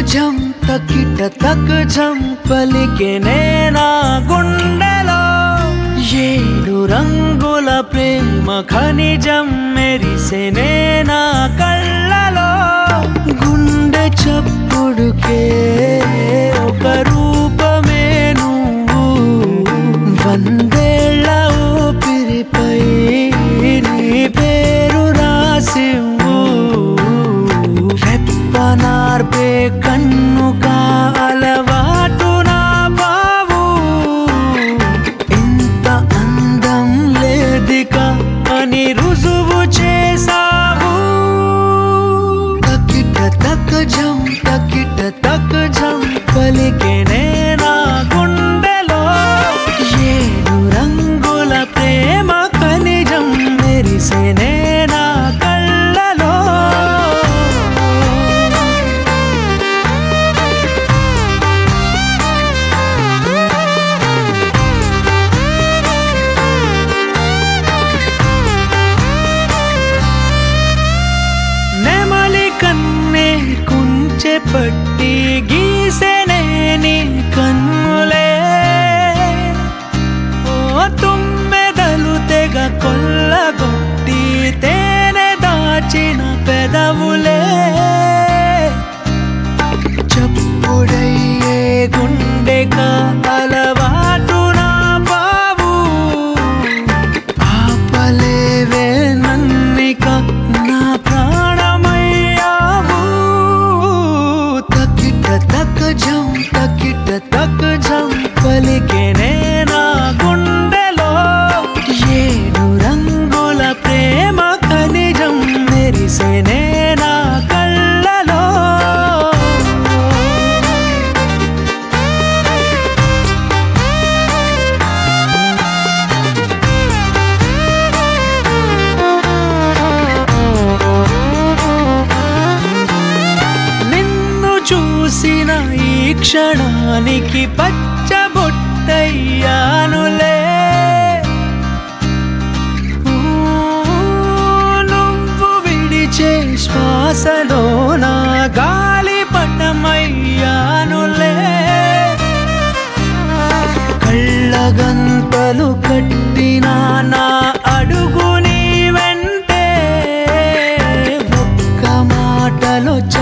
జం తకిట తక్ జం పలికెనే నా గుండెలో ఏడు రంగుల ప్రేమ ఖనిజం మెరిసెనే నా కళ్ళలో గుండె చప్పుడుకే ఒక రూపమే నువ్వు వందేళ్ల ఊపిరిపై నీ పేరు రాసివ్వు రెప్పనార్పే కన్ను కాలవాటు నా బావు ఇంత అందం లేదిక అని రుజువు చేసావు తకిట తక్ జం తకిట తక్ జం పలికెనే నా గుండెలో ఏడు రంగుల ప్రేమ ఖనిజం మెరిసెనే నా కళ్ళలో నెమలి కన్నే కుంచె పట్టి గీసెనే నీ కన్నులే ఓ తుమ్మెదలు తెగ కొల్లగొట్టి తేనె దాచిన పెదవులే చప్పుడయ్యే గుండెక అలవాటు నా బావు ఆపలేవే నన్నిక నా ప్రాణమయ్యావు తకిట తక్ జం తకిట తక్ జం పలికెనే నా గుండెలో ఏడు రంగుల ప్రేమ ఖనిజం మెరిసెనే నా కళ్ళలో నిన్ను చూసిన ఈ క్షణానికి పచ్చబొట్టయ్యానులే ఊ, నువ్వు విడిచే శ్వాసలో నా గాలి పటమయ్యానులే కళ్ళగంతలు కట్టిన నా అడుగు నీ వెంటే ఒక్క మాటలో